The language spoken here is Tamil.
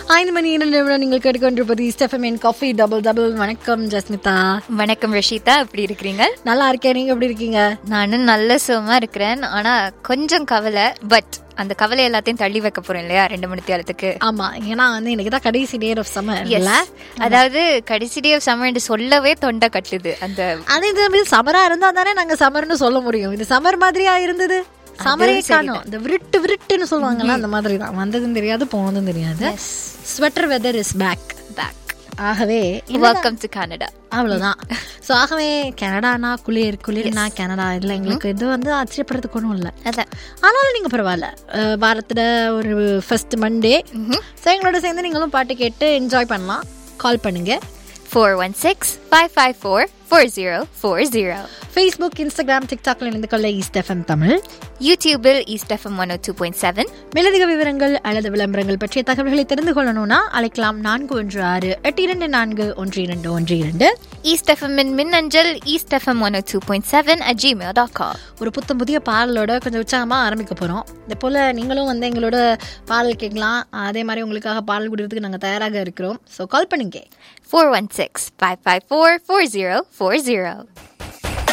ஐந்து மணி இரண்டு நிமிடம் நீங்கள் கேட்டுக்கொண்டிருப்பது ஸ்டெஃபமின் காஃபி டபுள் டபுள் வணக்கம் ஜஸ்மிதா வணக்கம் ரஷிதா எப்படி இருக்கிறீங்க நல்லா இருக்கேன் நீங்க எப்படி இருக்கீங்க நானும் நல்ல சுகமா இருக்கிறேன் ஆனா கொஞ்சம் கவலை பட் அந்த கவலை எல்லாத்தையும் தள்ளி வைக்க போறேன் இல்லையா ரெண்டு மணி நேரத்துக்கு ஆமா ஏன்னா வந்து இன்னைக்கு தான் கடைசி டேர் ஆஃப் சம்மர் Yes. அதாவது கடைசி டே ஆஃப் சம்மர் என்று சொல்லவே தொண்டை கட்டுது அந்த அது இது சமரா இருந்தா தானே நாங்க சம்மர்னு சொல்ல முடியும் இது சம்மர் மாதிரியா இருந்தது சமரே காணும் இந்த விருட்டு விருட்டுன்னு சொல்லுவாங்கல்ல அந்த மாதிரி தான் வந்ததும் தெரியாது போனதும் தெரியாது sweater weather is back back ஆகவே வெல்கம் டு கனடா அவ்வளவுதான் ஸோ ஆகவே கனடானா குளிர் குளிர்னா கனடா இல்லை எங்களுக்கு இது வந்து ஆச்சரியப்படுறதுக்கு ஒன்றும் இல்லை அதான் ஆனாலும் நீங்கள் பரவாயில்ல அஹ் வாரத்துல ஒரு ஃபர்ஸ்ட் மண்டே ஸோ எங்களோட சேர்ந்து நீங்களும் பாட்டு கேட்டு என்ஜாய் பண்ணலாம் கால் பண்ணுங்க four one six five five four four zero four zero Facebook Instagram டிக்டாக்ல இணைந்து கொள்ள ஈஸ்ட் எஃப்எம் தமிழ் யூடியூபில் East FM one two point seven மேலதிக விவரங்கள் அல்லது விளம்பரங்கள் பற்றிய தகவல்களை தெரிந்து கொள்ளணும்னா அழைக்கலாம் நான்கு ஒன்று ஆறு எட்டு இரண்டு நான்கு ஒன்று இரண்டு ஒன்று இரண்டு ஈஸ்ட் எஃப்எம்மின் மின்னஞ்சல் East FM one two point seven at Gmail dot com ஒரு புத்தம் புதிய பாடலோட கொஞ்சம் உற்சாகமாக ஆரம்பிக்க போகிறோம் இதே போல் நீங்களும் வந்து எங்களோட பாடல் கேட்கலாம் அதே மாதிரி உங்களுக்காக பாடல் கொடுக்கறதுக்கு நாங்கள் தயாராக இருக்கிறோம் ஸோ கால் பண்ணுங்க four one six five five four four zero four zero